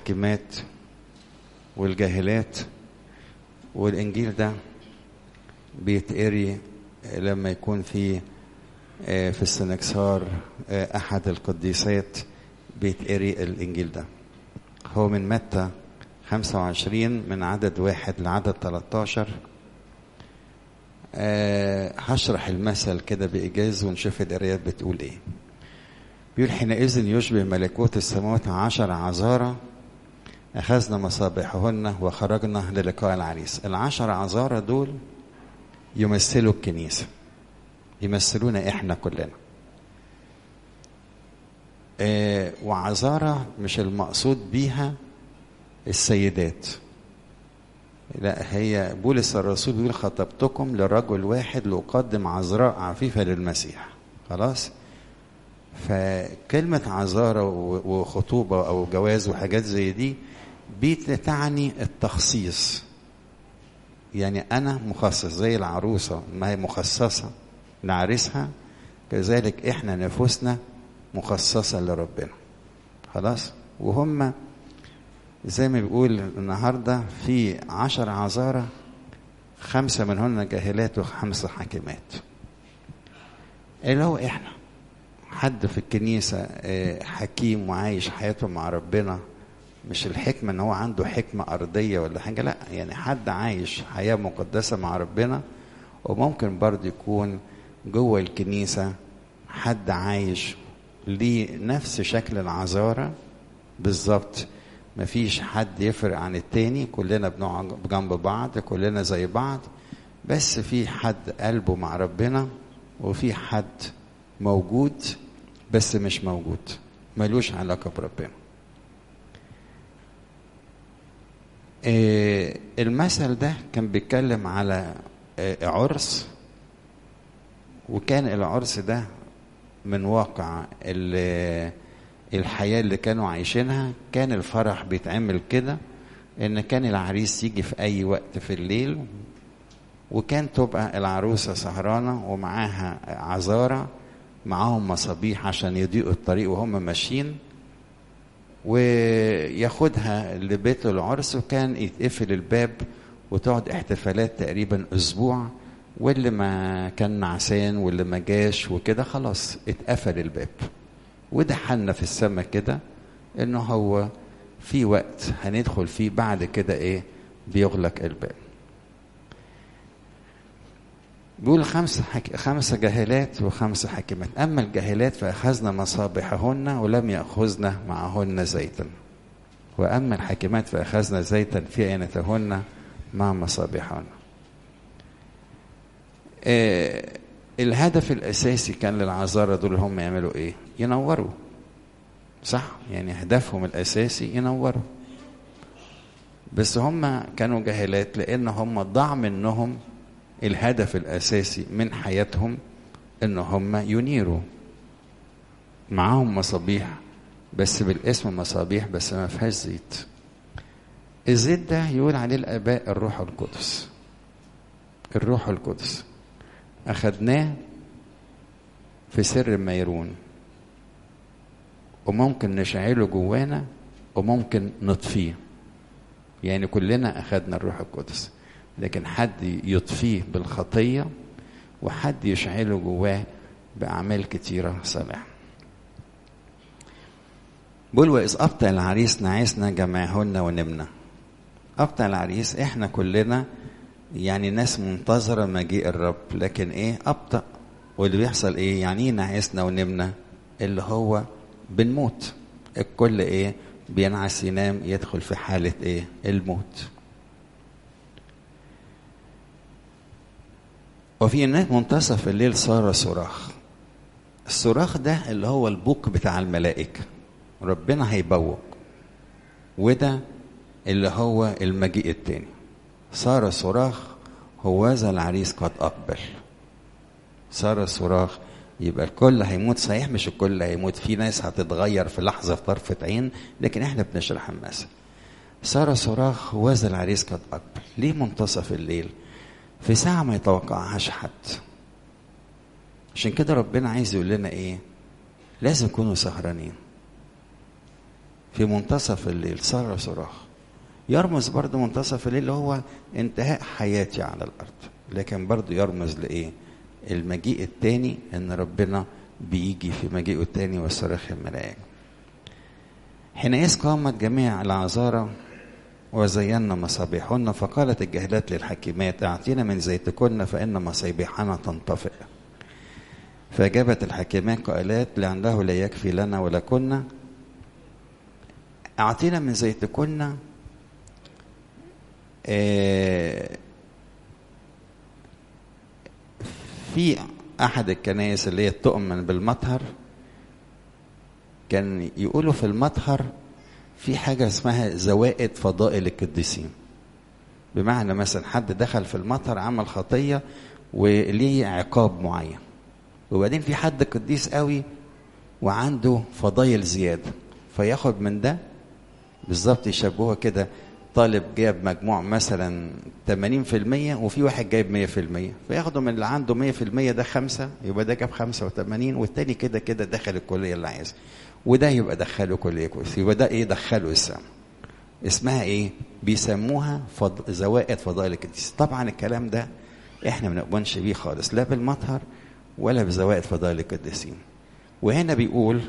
الحاكمات والجاهلات والإنجيل ده بيتقري لما يكون في في السنكسار أحد القديسات بيتقري الإنجيل ده هو من متى 25 من عدد واحد لعدد 13 أه هشرح المثل كده بإيجاز ونشوف القرايات بتقول إيه بيقول حينئذ يشبه ملكوت السماوات عشر عذارى أخذنا مصابيحهن وخرجنا للقاء العريس العشر عذارى دول يمثلوا الكنيسة يمثلونا إحنا كلنا آه وعذارى مش المقصود بيها السيدات لا هي بولس الرسول بيقول خطبتكم لرجل واحد لأقدم عذراء عفيفة للمسيح خلاص فكلمة عذارى وخطوبة أو جواز وحاجات زي دي بتعني التخصيص يعني أنا مخصص زي العروسة ما هي مخصصة لعريسها كذلك إحنا نفوسنا مخصصة لربنا خلاص وهم زي ما بيقول النهاردة في عشر عذارى خمسة منهن جاهلات وخمسة حاكمات اللي هو إحنا حد في الكنيسة حكيم وعايش حياته مع ربنا مش الحكمة ان هو عنده حكمة أرضية ولا حاجة لا يعني حد عايش حياة مقدسة مع ربنا وممكن برضه يكون جوه الكنيسة حد عايش ليه نفس شكل العذارى بالظبط مفيش حد يفرق عن التاني كلنا بنقعد جنب بعض كلنا زي بعض بس في حد قلبه مع ربنا وفي حد موجود بس مش موجود ملوش علاقة بربنا إيه المثل ده كان بيتكلم على إيه عرس وكان العرس ده من واقع الحياة اللي كانوا عايشينها كان الفرح بيتعمل كده ان كان العريس يجي في اي وقت في الليل وكان تبقى العروسة سهرانة ومعاها عذارة معاهم مصابيح عشان يضيقوا الطريق وهم ماشيين وياخدها لبيت العرس وكان يتقفل الباب وتقعد احتفالات تقريبا اسبوع واللي ما كان نعسان واللي ما جاش وكده خلاص اتقفل الباب وده حالنا في السماء كده انه هو في وقت هندخل فيه بعد كده ايه بيغلق الباب بيقول خمس حك... خمس جاهلات وخمس حكيمات أما الجاهلات فأخذنا مصابيحهن ولم يأخذن معهن زيتا وأما الحكيمات فأخذنا زيتا في عينتهن مع مصابيحهن آه الهدف الأساسي كان للعذارى دول هم يعملوا إيه ينوروا صح يعني هدفهم الأساسي ينوروا بس هم كانوا جاهلات لأن هم ضاع منهم الهدف الأساسي من حياتهم إن هم ينيروا معاهم مصابيح بس بالاسم مصابيح بس ما فيهاش زيت الزيت ده يقول عليه الآباء الروح القدس الروح القدس أخدناه في سر الميرون وممكن نشعله جوانا وممكن نطفيه يعني كلنا أخدنا الروح القدس لكن حد يطفيه بالخطية وحد يشعله جواه بأعمال كتيرة صالحة بقول وإذ أبطأ العريس نعسنا جمعهن ونمنا أبطأ العريس إحنا كلنا يعني ناس منتظرة مجيء الرب لكن إيه أبطأ واللي بيحصل إيه يعني إيه نعسنا ونمنا اللي هو بنموت الكل إيه بينعس ينام يدخل في حالة إيه الموت وفي منتصف الليل صار صراخ الصراخ ده اللي هو البوق بتاع الملائكة ربنا هيبوق وده اللي هو المجيء التاني صار صراخ هوذا العريس قد أقبل صار صراخ يبقى الكل هيموت صحيح مش الكل هيموت في ناس هتتغير في لحظة في طرفة عين لكن احنا بنشرح المثل صار صراخ هوذا العريس قد أقبل ليه منتصف الليل في ساعة ما يتوقعهاش حد عشان كده ربنا عايز يقول لنا ايه لازم نكونوا سهرانين في منتصف الليل صار صراخ يرمز برضه منتصف الليل اللي هو انتهاء حياتي على الارض لكن برضه يرمز لايه المجيء الثاني ان ربنا بيجي في مجيئه الثاني وصراخ الملائكه حينئذ قامت جميع العذارى وزينا مصابيحهن فقالت الجاهلات للحكيمات اعطينا من زيتكن فان مصابيحنا تنطفئ فاجابت الحكيمات قالت لانه لا يكفي لنا ولكن اعطينا من زيتكن آه في احد الكنائس اللي هي تؤمن بالمطهر كان يقولوا في المطهر في حاجه اسمها زوائد فضائل القديسين بمعنى مثلا حد دخل في المطهر عمل خطيه وليه عقاب معين وبعدين في حد قديس قوي وعنده فضايل زياده فياخد من ده بالظبط يشبهوها كده طالب جاب مجموع مثلا 80% وفي واحد جايب 100% فياخدوا من اللي عنده 100% ده خمسة يبقى ده جاب 85 والتاني كده كده دخل الكلية اللي عايزها وده يبقى دخله كلية كويس يبقى ده ايه دخله السما اسمها ايه بيسموها فض... زوائد فضائل القديس طبعا الكلام ده احنا ما نؤمنش بيه خالص لا بالمطهر ولا بزوائد فضائل القديسين وهنا بيقول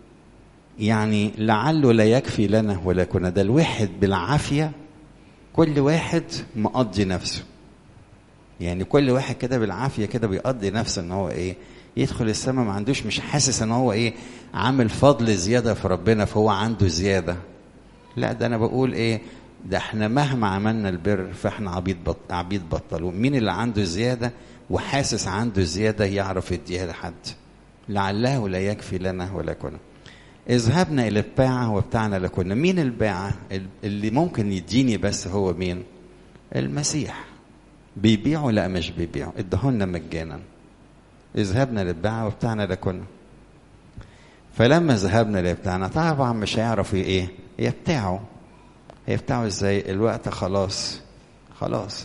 يعني لعله لا يكفي لنا ولا كنا ده الواحد بالعافيه كل واحد مقضي نفسه يعني كل واحد كده بالعافيه كده بيقضي نفسه ان هو ايه يدخل السماء ما عندوش مش حاسس ان هو ايه عامل فضل زياده في ربنا فهو عنده زياده لا ده انا بقول ايه ده احنا مهما عملنا البر فاحنا عبيد بط... عبيد بطلون مين اللي عنده زياده وحاسس عنده زياده يعرف يديها لحد لعله لا يكفي لنا ولا كنا اذهبنا الى الباعة وبتاعنا لكنا مين الباعة اللي ممكن يديني بس هو مين المسيح بيبيعوا لا مش بيبيعوا ادهولنا مجانا اذهبنا للباعة وبتاعنا لكنا فلما ذهبنا لبتاعنا طبعا مش هيعرفوا ايه يبتاعوا هيبتاعوا ازاي الوقت خلاص خلاص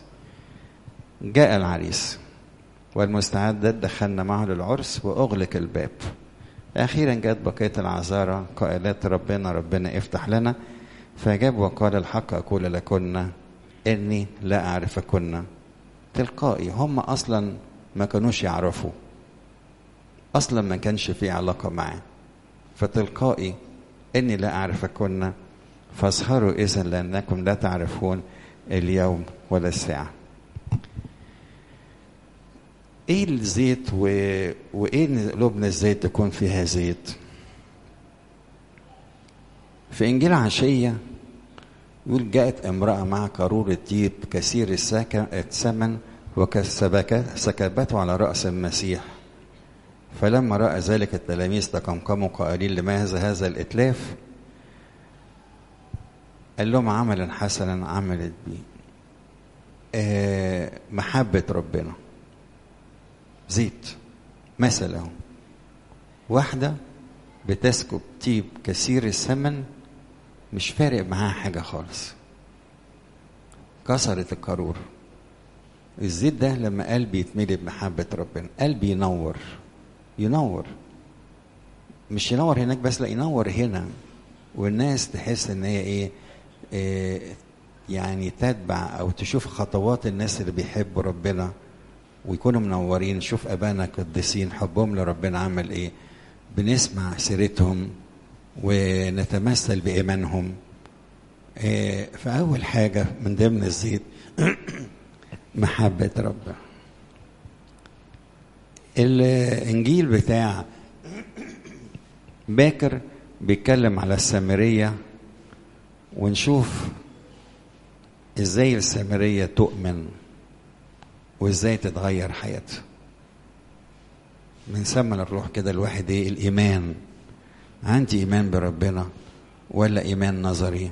جاء العريس والمستعدات دخلنا معه للعرس واغلق الباب أخيرا جاءت بقية العذارى قائلات ربنا ربنا افتح لنا فأجاب وقال الحق أقول لكن إني لا أعرفكن تلقائي هم أصلا ما كانوش يعرفوا أصلا ما كانش في علاقة معاه فتلقائي إني لا أعرفكن فاسهروا إذا لأنكم لا تعرفون اليوم ولا الساعة ايه الزيت و... وايه قلوبنا الزيت تكون فيها زيت في انجيل عشيه يقول جاءت امراه مع قارورة ديب كثير الثمن وسكبته على راس المسيح فلما راى ذلك التلاميذ تقمقموا قائلين لماذا هذا الاتلاف قال لهم عملا حسنا عملت بي آه محبه ربنا زيت مثل اهو واحدة بتسكب طيب كثير الثمن مش فارق معاها حاجة خالص كسرت القارور الزيت ده لما قلبي يتملي بمحبة ربنا قلبي ينور ينور مش ينور هناك بس لا ينور هنا والناس تحس ان هي ايه, إيه يعني تتبع او تشوف خطوات الناس اللي بيحبوا ربنا ويكونوا منورين شوف ابانا قديسين حبهم لربنا عمل ايه بنسمع سيرتهم ونتمثل بايمانهم إيه فاول حاجه من ضمن الزيت محبه ربنا الانجيل بتاع باكر بيتكلم على السامريه ونشوف ازاي السامريه تؤمن وازاي تتغير حياتها من ثم الروح كده الواحد ايه الايمان عندي ايمان بربنا ولا ايمان نظري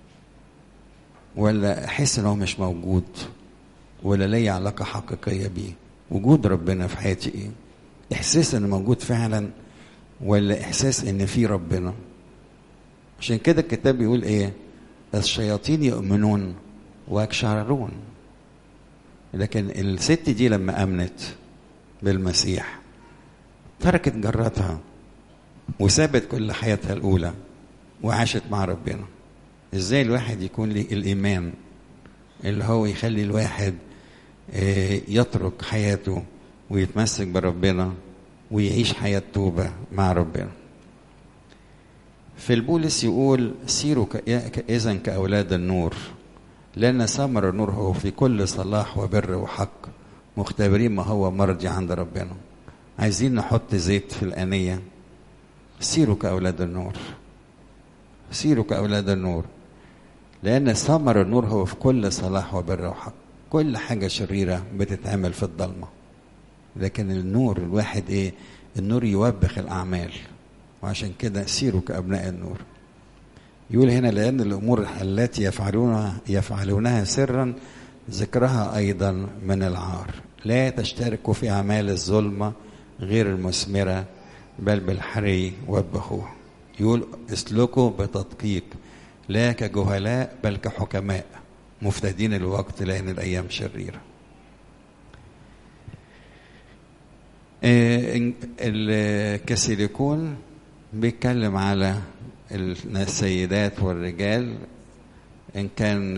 ولا احس ان هو مش موجود ولا ليا علاقه حقيقيه بيه وجود ربنا في حياتي ايه احساس انه موجود فعلا ولا احساس ان في ربنا عشان كده الكتاب بيقول ايه الشياطين يؤمنون ويكشعرون لكن الست دي لما امنت بالمسيح تركت جرتها وسابت كل حياتها الاولى وعاشت مع ربنا ازاي الواحد يكون له الايمان اللي هو يخلي الواحد يترك حياته ويتمسك بربنا ويعيش حياة توبة مع ربنا في البولس يقول سيروا إذا كأولاد النور لأن ثمر النور هو في كل صلاح وبر وحق مختبرين ما هو مرجع عند ربنا عايزين نحط زيت في الآنية سيروا كأولاد النور سيروا كأولاد النور لأن ثمر النور هو في كل صلاح وبر وحق كل حاجة شريرة بتتعمل في الضلمة لكن النور الواحد ايه النور يوبخ الأعمال وعشان كده سيروا كأبناء النور يقول هنا لأن الأمور التي يفعلونها يفعلونها سرا ذكرها أيضا من العار لا تشتركوا في أعمال الظلمة غير المثمرة بل بالحري وبخوه يقول اسلكوا بتدقيق لا كجهلاء بل كحكماء مفتدين الوقت لأن الأيام شريرة الكسيليكون بيتكلم على السيدات والرجال إن كان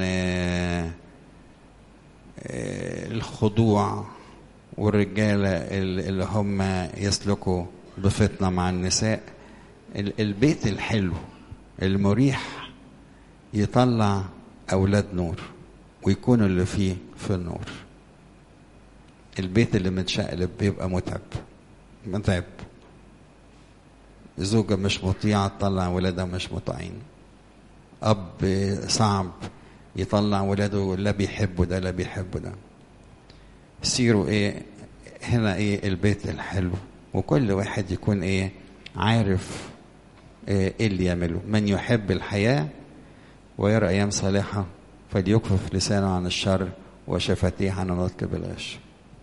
الخضوع والرجالة اللي هم يسلكوا بفطنة مع النساء البيت الحلو المريح يطلع أولاد نور ويكون اللي فيه في النور البيت اللي متشقلب بيبقى متعب متعب زوجة مش مطيعة تطلع ولادها مش مطيعين أب صعب يطلع ولاده لا بيحبوا ده لا بيحبوا ده سيروا ايه هنا ايه البيت الحلو وكل واحد يكون ايه عارف ايه اللي يعمله من يحب الحياة ويرى أيام صالحة فليكفف لسانه عن الشر وشفتيه عن النطق بالغش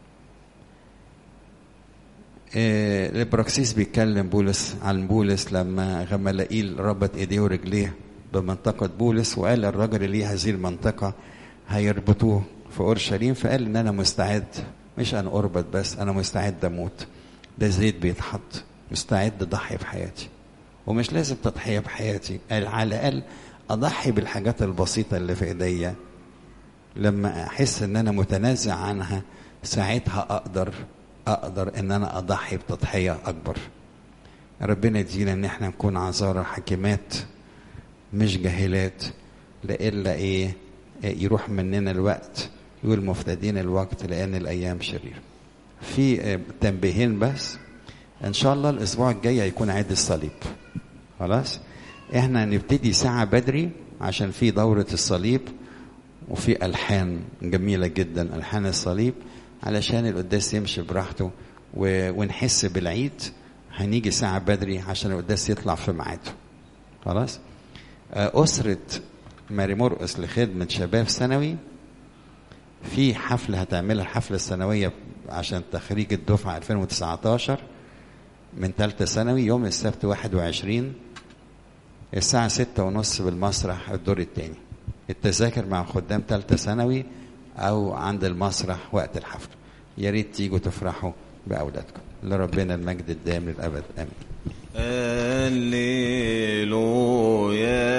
إيه البراكسيس بيتكلم بولس عن بولس لما غملائيل ربط ايديه ورجليه بمنطقة بولس وقال الرجل اللي هذه المنطقة هيربطوه في أورشليم فقال إن أنا مستعد مش أنا أربط بس أنا مستعد أموت ده زيت بيتحط مستعد أضحي بحياتي ومش لازم تضحية بحياتي قال على الأقل أضحي بالحاجات البسيطة اللي في إيديا لما أحس إن أنا متنازع عنها ساعتها أقدر أقدر إن أنا أضحي بتضحية أكبر ربنا يدينا إن إحنا نكون عذارى حكيمات مش جاهلات لإلا إيه يروح مننا الوقت يقول مفتدين الوقت لأن الأيام شريرة في تنبيهين بس إن شاء الله الأسبوع الجاي هيكون عيد الصليب خلاص إحنا هنبتدي ساعة بدري عشان في دورة الصليب وفي ألحان جميلة جدا ألحان الصليب علشان القداس يمشي براحته ونحس بالعيد هنيجي ساعة بدري عشان القداس يطلع في ميعاده خلاص أسرة ماري مرقس لخدمة شباب ثانوي في حفلة هتعملها الحفلة السنوية عشان تخريج الدفعة 2019 من ثالثة ثانوي يوم السبت 21 الساعة ستة ونص بالمسرح الدور الثاني التذاكر مع خدام ثالثة ثانوي أو عند المسرح وقت الحفل يا ريت تيجوا تفرحوا بأولادكم لربنا المجد الدائم للأبد آمين هللويا